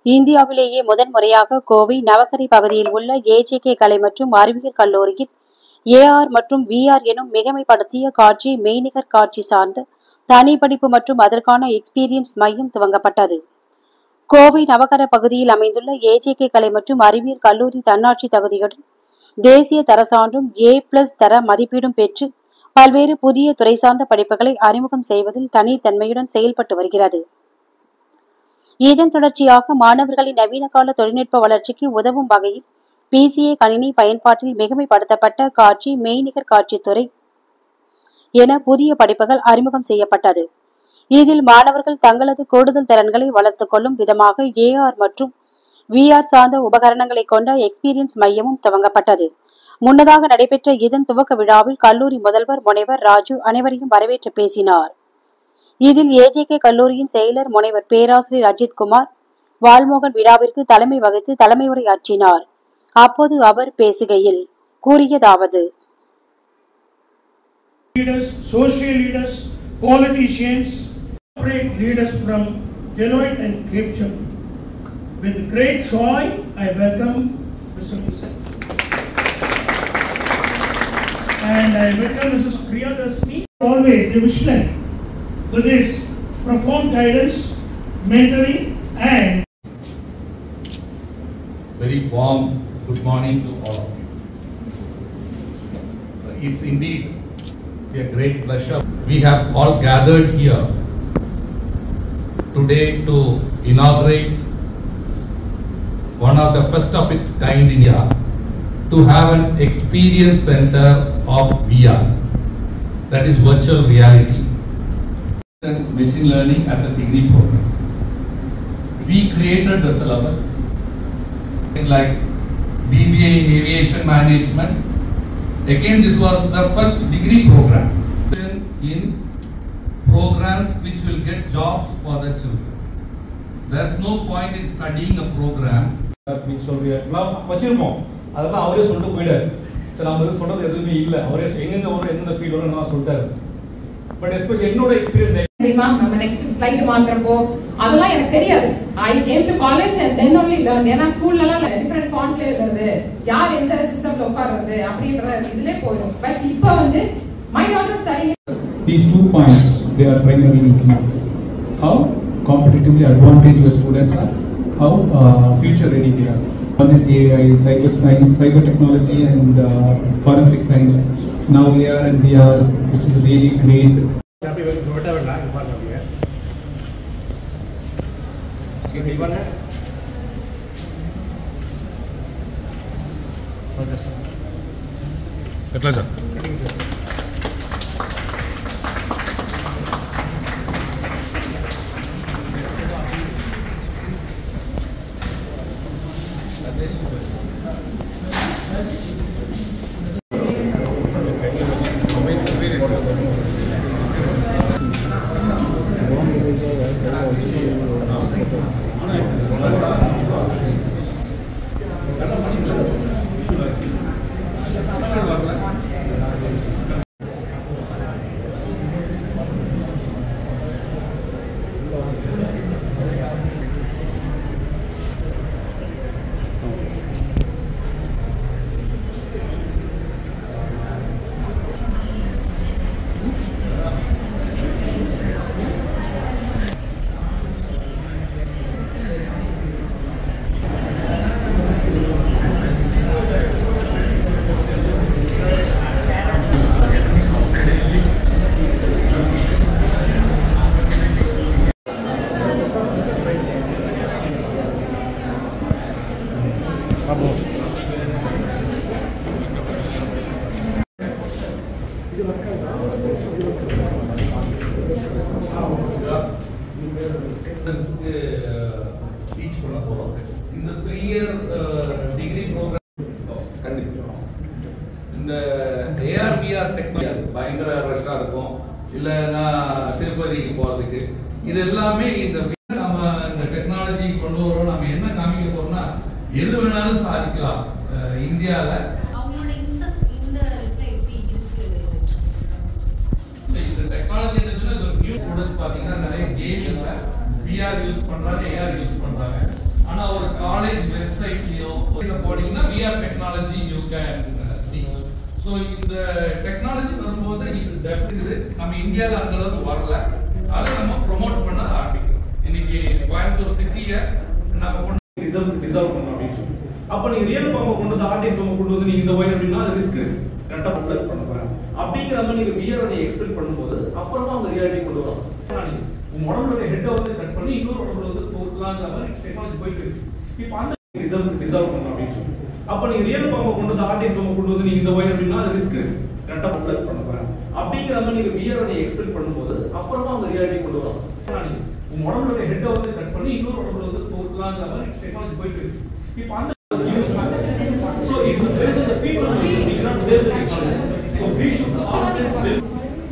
இந்தியாவிலேயே முதன்முறையாக கோவை நவக்கரை பகுதியில் உள்ள ஏஜேகே கலை மற்றும் அறிவியல் கல்லூரியில் ஏஆர் மற்றும் விஆர் எனும் மிகைமைப்படுத்திய காட்சி மெய்நிகர் காட்சி சார்ந்த தனி படிப்பு மற்றும் அதற்கான எக்ஸ்பீரியன்ஸ் மையம் துவங்கப்பட்டது கோவை நவக்கர பகுதியில் அமைந்துள்ள ஏஜேகே கலை மற்றும் அறிவியல் கல்லூரி தன்னாட்சி தகுதியுடன் தேசிய தர சான்றும் ஏ பிளஸ் தர மதிப்பீடும் பெற்று பல்வேறு புதிய துறை சார்ந்த படிப்புகளை அறிமுகம் செய்வதில் தனித்தன்மையுடன் செயல்பட்டு வருகிறது இதன் தொடர்ச்சியாக மாணவர்களின் நவீன கால தொழில்நுட்ப வளர்ச்சிக்கு உதவும் வகையில் பிசிஏ கணினி பயன்பாட்டில் மிகுமைப்படுத்தப்பட்ட காட்சி மெய்நிகர் காட்சித்துறை என புதிய படிப்புகள் அறிமுகம் செய்யப்பட்டது இதில் மாணவர்கள் தங்களது கூடுதல் திறன்களை வளர்த்துக் கொள்ளும் விதமாக ஏஆர் மற்றும் விஆர் சார்ந்த உபகரணங்களை கொண்ட எக்ஸ்பீரியன்ஸ் மையமும் துவங்கப்பட்டது முன்னதாக நடைபெற்ற இதன் துவக்க விழாவில் கல்லூரி முதல்வர் முனைவர் ராஜு அனைவரையும் வரவேற்று பேசினார் இதில் ஏஜேகே கல்லூரியின் செயலர் முனைவர் பேராசிரியர் அஜித் குமார் வால்மோகன் விழாவிற்கு தலைமை வகித்து தலைமை உரையாற்றினார் அப்போது அவர் பேசுகையில் கூறியதாவது leaders, social leaders, politicians, corporate leaders from Deloitte and Capgemini. With great joy, I welcome Mr. Lisa. And I welcome Mrs. Priyadasni, always the visionary, with his profound guidance, mentoring, and Very warm good morning to all of you. It's indeed a great pleasure. We have all gathered here today to inaugurate one of the first of its kind in India to have an experience center of VR, that is virtual reality and machine learning as a degree program. We created the syllabus It's like BBA in aviation management. Again, this was the first degree program in programs which will get jobs for the children. There's no point in studying a program அப்படின்னு சொல்றீங்கலாம் வச்சிருப்போம் அதெல்லாம் அவரே சொல்லிட்டு போயிடாரு சரி நம்ம எதுவும் சொல்றது எதுவுமே இல்லை அவரே எங்கெங்க வரும் எந்தெந்த ஃபீல்ட் வரும் நான் சொல்லிட்டாரு பட் எஸ்பெஷலி என்னோட எக்ஸ்பீரியன்ஸ் தெரியுமா நம்ம நெக்ஸ்ட் ஸ்லைடு மாத்துறப்போ அதெல்லாம் எனக்கு தெரியாது I came to college and then only learn ஏன்னா ஸ்கூல்ல எல்லாம் டிஃபரெண்ட் ஃபாண்ட்ல எழுதுறது யார் எந்த சிஸ்டம்ல உட்கார்றது அப்படின்ற இதுல போயிடும் பட் இப்போ வந்து my daughter studying These two points they are primarily looking at. How competitively advantaged your students are, how uh, future ready they are. One is AI, cyber science, cyber technology, and uh, forensic sciences. Now AR and VR, which is really great. ఎట్లా sir teach பண்ண போறோம் இந்த three year degree program கண்டிப்பா இந்த ஏஆர்பிஆர் technology பயங்கர ரஷ்ஷாக இருக்கும் இல்லைன்னா திருப்பதிக்கு போகிறதுக்கு இது எல்லாமே இந்த நம்ம இந்த டெக்னாலஜி கொண்டு வரோம் நம்ம என்ன காமிக்க போறோம்னா எது வேணாலும் சாதிக்கலாம் அஹ் இந்தியால அவங்களோட இந்த இந்த இதுல எப்படி இருக்கு இல்ல, இந்த டெக்னாலஜி இருந்துச்சுன்னா இது ஒரு நியூ ஸ்டூடெண்ட்ஸ் பாத்தீங்கன்னா நிறைய கேமிங்ல விஆர் யூஸ் பண்றாங்க ஏஆர் யூஸ் பண்றாங்க ஆனா காலேஜ் வெப்சைட்லயோ போனீங்கன்னா VR technology you can see so இந்த டெக்னாலஜி வரும்போது இது டெஃபினட் நம்ம இந்தியாவில் அந்த அளவுக்கு வரல அதை நம்ம ப்ரொமோட் பண்ண ஆரம்பிக்கிறோம் இன்னைக்கு கோயம்புத்தூர் சிட்டியை நம்ம கொண்டு ரிசர்வ் ரிசர்வ் பண்ணணும் அப்படின்னு சொல்லி அப்போ நீங்க ரியல் ஃபார்மை கொண்டு வந்து ஆர்டிஸ்ட் ஃபார்மை கொண்டு வந்து நீங்க இந்த ஒயின் அப்படின்னா அது ரிஸ்க் கரெக்டாக பண்ண பண்ண போறேன் அப்படிங்கிற மாதிரி நீங்க வியரை நீங்க எக்ஸ்பெக்ட் பண்ணும்போது அப்புறமா அவங்க ரியாலிட்டி கொண்டு வரும் உங்க உடம்புடைய ஹெட்டை வந்து கட் பண்ணி இன்னொரு உடம்புல வந்து தோற்கலாங்கிற மாதிரி டெக்னாலஜி போயிட்டு இருக்கு இப்போ அந்த ரிசர்வ் ரிசர்வ் பண்ணணும் அப்படின்னு சொல்லி அப்போ நீங்க ரியல் ஃபார்மை கொண்டு வந்து ஆர்டிஸ்ட் ஃபார்மை கொண்டு வந்து நீங்க இந்த ஒயின் அப்படின்னா அது ரிஸ்க் கரெக்டாக பண்ண பண்ண போறேன் அப்படிங்கிற மாதிரி நீங்க வியரை நீங்க எக்ஸ்பெக்ட் பண்ணும்போது அப்புறமா அவங்க ரியாலிட்டி கொண்டு வரும் உங்க உடம்புடைய ஹெட்டை வந்து கட் பண்ணி இன்னொரு உடம்புல வந்து தோற்கலாங்கிற மாதிரி டெக்னாலஜி போயிட்டு இருக்கு இப்போ அந்த So it's based on the people we cannot build the technology. So we should always build.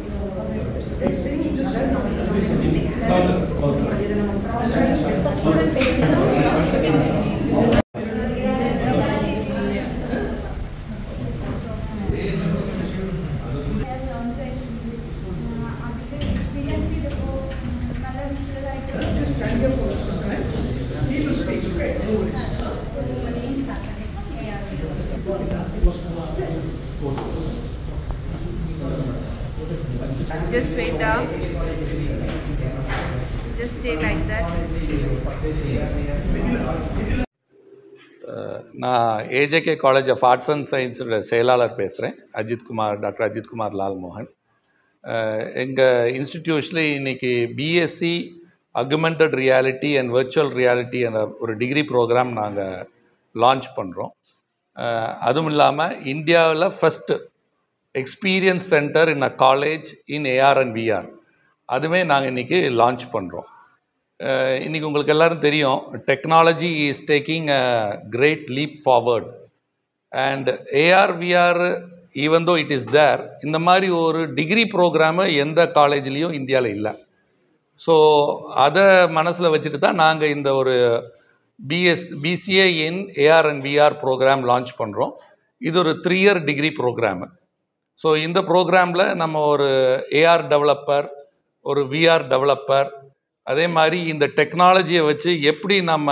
Just wait up. Just stay like that. நான் AJK college of arts and சயின்ஸோட செயலாளர் பேசுகிறேன் அஜித்குமார் டாக்டர் அஜித்குமார் லால்மோகன் எங்கள் இன்ஸ்டிடியூஷனில் இன்னைக்கு BSc augmented reality and virtual reality என்ற ஒரு degree program நாங்கள் லான்ச் பண்ணுறோம் அதுவும் இல்லாமல் இந்தியாவில் first experience centre in a college in AR and VR அதுவே நாங்கள் இன்றைக்கி லான்ச் பண்ணுறோம் இன்றைக்கி உங்களுக்கு எல்லாரும் தெரியும் technology is taking a great leap forward and AR VR even though it is there இந்த மாதிரி ஒரு டிகிரி ப்ரோக்ராமு எந்த காலேஜ்லேயும் இந்தியாவில் இல்லை ஸோ அதை மனசில் வச்சுட்டு தான் நாங்கள் இந்த ஒரு BS BCA in AR and VR program launch பண்ணுறோம் இது ஒரு three year degree program so இந்த ப்ரோக்ராமில் நம்ம ஒரு ஏஆர் டெவலப்பர் ஒரு விஆர் டெவலப்பர் அதே மாதிரி இந்த டெக்னாலஜியை வச்சு எப்படி நம்ம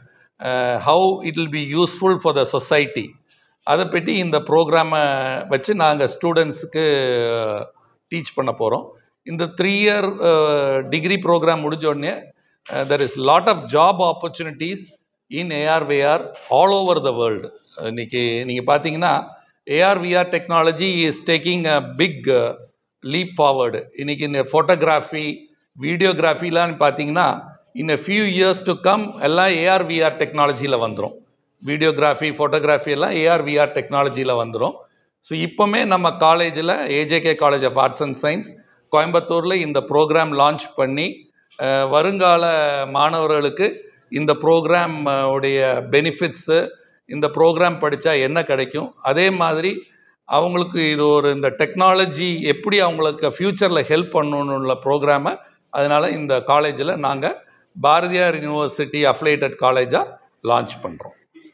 how it will be useful for the society அதை பற்றி இந்த ப்ரோக்ராமை வச்சு நாங்கள் ஸ்டூடெண்ட்ஸுக்கு டீச் பண்ண போகிறோம் இந்த த்ரீ இயர் டிகிரி ப்ரோக்ராம் முடிஞ்சோடனே there is lot of job opportunities in AR VR all over the world இன்னைக்கு நீங்கள் பார்த்தீங்கன்னா AR VR technology is taking a big leap forward இன்னைக்கு இந்த ஃபோட்டோகிராஃபி வீடியோகிராஃபிலாம் பார்த்தீங்கன்னா in a few years to come எல்லாம் AR VR டெக்னாலஜியில் வந்துடும் வீடியோகிராஃபி ஃபோட்டோகிராஃபி எல்லாம் ஏஆர்விஆர் டெக்னாலஜியில் வந்துடும் ஸோ இப்போமே நம்ம காலேஜில் AJK college of arts and science கோயம்புத்தூரில் இந்த ப்ரோக்ராம் லான்ச் பண்ணி அஹ், வருங்கால மாணவர்களுக்கு இந்த ப்ரோக்ராம் உடைய பெனிஃபிட்ஸு இந்த ப்ரோக்ராம் படித்தா என்ன கிடைக்கும் அதே மாதிரி அவங்களுக்கு இது ஒரு இந்த டெக்னாலஜி எப்படி அவங்களுக்கு ஃப்யூச்சரில் ஹெல்ப் பண்ணணும்னு உள்ள ப்ரோக்ராமை அதனால் இந்த காலேஜில் நாங்கள் பாரதியார் யூனிவர்சிட்டி அஃபிலேட்டட் காலேஜாக லான்ச் பண்ணுறோம்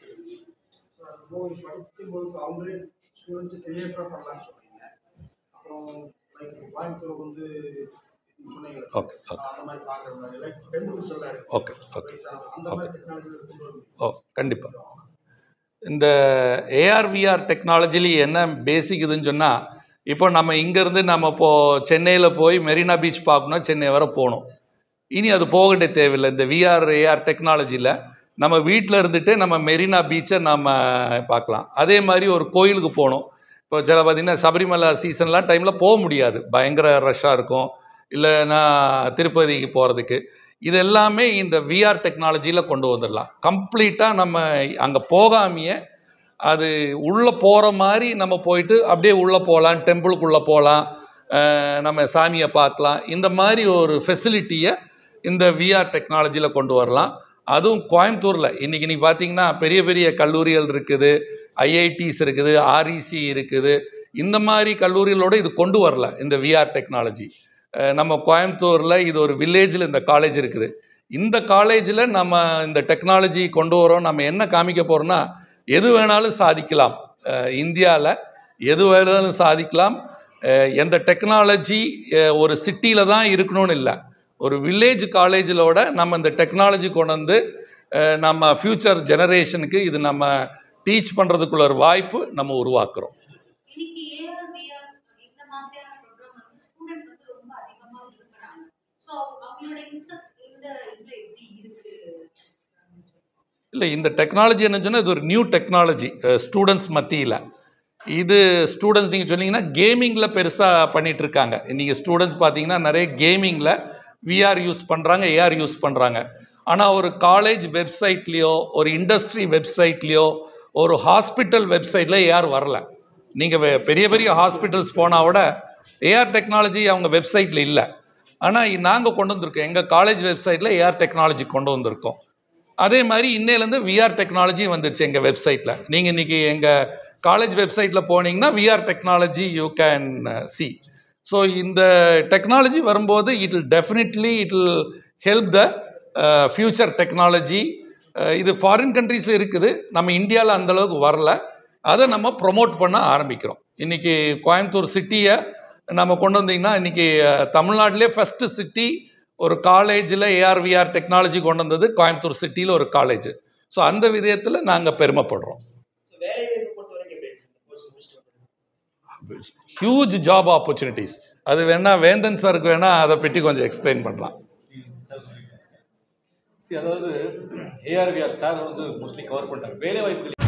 படிக்கும்போது அவங்களே ஸ்டூடெண்ட்ஸு கிரியேட்டராக பண்ணலாம்னு சொன்னீங்க அப்புறம் லைக் கோயம்புத்தூர் வந்து சொன்னீங்களே ஓகே ஓகே அந்த மாதிரி பார்க்குற மாதிரி லைக் டெம்பிள்ஸ் எல்லாம் இருக்கு ஓகே ஓகே அந்த மாதிரி டெக்னாலஜி கொண்டு வர முடியும் ஓ கண்டிப்பாக இந்த ஏஆர்விஆர் டெக்னாலஜிலி என்ன பேசிக் இதுன்னு சொன்னால் இப்போ நம்ம இங்கேருந்து நம்ம இப்போது சென்னையில் போய் மெரினா பீச் பார்க்கணும்னா சென்னை வரை போகணும் இனி அது போக வேண்டிய தேவையில்லை இந்த விஆர் ஏஆர் டெக்னாலஜியில் நம்ம வீட்டில் இருந்துட்டு நம்ம மெரினா பீச்சை நம்ம பார்க்கலாம் அதே மாதிரி ஒரு கோயிலுக்கு போகணும் இப்போ சில பார்த்திங்கன்னா சபரிமலை சீசன்லாம் டைமில் போக முடியாது பயங்கர ரஷ்ஷாக இருக்கும் இல்லைன்னா திருப்பதிக்கு போகிறதுக்கு இது எல்லாமே இந்த விஆர் டெக்னாலஜியில் கொண்டு வந்துடலாம் கம்ப்ளீட்டாக நம்ம அங்கே போகாமையே அது உள்ளே போகிற மாதிரி நம்ம போயிட்டு அப்படியே உள்ளே போகலாம் டெம்பிளுக்குள்ளே போகலாம் அஹ் நம்ம சாமியை பார்க்கலாம் இந்த மாதிரி ஒரு ஃபெசிலிட்டியை இந்த விஆர் டெக்னாலஜியில் கொண்டு வரலாம் அதுவும் கோயம்புத்தூரில் இன்றைக்கி நீங்கள் பார்த்தீங்கன்னா பெரிய பெரிய கல்லூரிகள் இருக்குது ஐஐடிஸ் இருக்குது ஆர்இசி இருக்குது இந்த மாதிரி கல்லூரிகளோடு இது கொண்டு வரல இந்த விஆர் டெக்னாலஜி நம்ம கோயம்புத்தூரில் இது ஒரு வில்லேஜில் இந்த காலேஜ் இருக்குது இந்த காலேஜில் நம்ம இந்த டெக்னாலஜி கொண்டு வரோம் நம்ம என்ன காமிக்க போகிறோம்னா எது வேணாலும் சாதிக்கலாம் இந்தியாவில் எது வேணாலும் சாதிக்கலாம் அஹ் எந்த டெக்னாலஜி ஒரு சிட்டியில் தான் இருக்கணும்னு இல்லை ஒரு வில்லேஜ் காலேஜிலோட நம்ம இந்த டெக்னாலஜி கொண்டு வந்து அஹ், நம்ம ஃப்யூச்சர் ஜெனரேஷனுக்கு இது நம்ம டீச் பண்ணுறதுக்குள்ள ஒரு வாய்ப்பு நம்ம உருவாக்குறோம் இன்னைக்கு ஏஆர் விஆர் இந்த மாதிரியான ப்ரோக்ராம் வந்து ஸ்டூடெண்ட் வந்து ரொம்ப அதிகமா விரும்புறாங்க ஸோ அவங்களோட இன்ட்ரெஸ்ட் இந்த இதுல எப்படி இருக்கு இல்லை இந்த டெக்னாலஜி என்ன சொன்னால் இது ஒரு நியூ டெக்னாலஜி ஸ்டூடெண்ட்ஸ் மத்தியில் இது ஸ்டூடெண்ட்ஸ் நீங்கள் சொன்னீங்கன்னா கேமிங்கில் பெருசாக பண்ணிட்டு இருக்காங்க நீங்கள் ஸ்டூடெண்ட்ஸ் பார்த்தீங்கன்னா நிறைய கேமிங்கில் விஆர் யூஸ் பண்ணுறாங்க ஏஆர் யூஸ் பண்ணுறாங்க ஆனால் ஒரு காலேஜ் வெப்சைட்லேயோ ஒரு இண்டஸ்ட்ரி வெப்சைட்லேயோ ஒரு ஹாஸ்பிட்டல் வெப்சைட்டில் ஏஆர் வரல நீங்கள் பெரிய பெரிய ஹாஸ்பிட்டல்ஸ் போனால் விட ஏஆர் டெக்னாலஜி அவங்க வெப்சைட்டில் இல்லை ஆனால் நாங்கள் கொண்டு வந்திருக்கோம் எங்கள் காலேஜ் வெப்சைட்டில் ஏஆர் டெக்னாலஜி கொண்டு வந்திருக்கோம் அதே மாதிரி இன்னையிலேருந்து விஆர் டெக்னாலஜி வந்துருச்சு எங்கள் வெப்சைட்டில் நீங்கள் இன்றைக்கி எங்கள் காலேஜ் வெப்சைட்டில் போனீங்கன்னா VR technology you can see so இந்த டெக்னாலஜி வரும்போது it will definitely it will help the future technology இது ஃபாரின் கண்ட்ரீஸில் இருக்குது நம்ம இந்தியாவில் அந்தளவுக்கு வரல அதை நம்ம ப்ரொமோட் பண்ண ஆரம்பிக்கிறோம் இன்றைக்கி கோயம்புத்தூர் சிட்டியை நம்ம கொண்டு வந்தீங்கன்னா இன்றைக்கி தமிழ்நாட்டிலே ஃபஸ்ட்டு சிட்டி ஒரு காலேஜில் ஏஆர்விஆர் டெக்னாலஜி கொண்டு வந்தது கோயம்புத்தூர் சிட்டியில் ஒரு காலேஜ் ஸோ அந்த விதயத்தில் நாங்கள் பெருமைப்படுறோம் ஹியூஜ் ஜாப் ஆப்பர்ச்சுனிட்டிஸ் அது வேணா வேந்தன் சாருக்கு வேணா அதை பற்றி கொஞ்சம் எக்ஸ்பிளைன் பண்ணலாம் See, அதாவது ஏஆர்விஆர் சார் வந்து மோஸ்ட்லி கவர் பண்ணிட்டாங்க வேலை வாய்ப்புகள்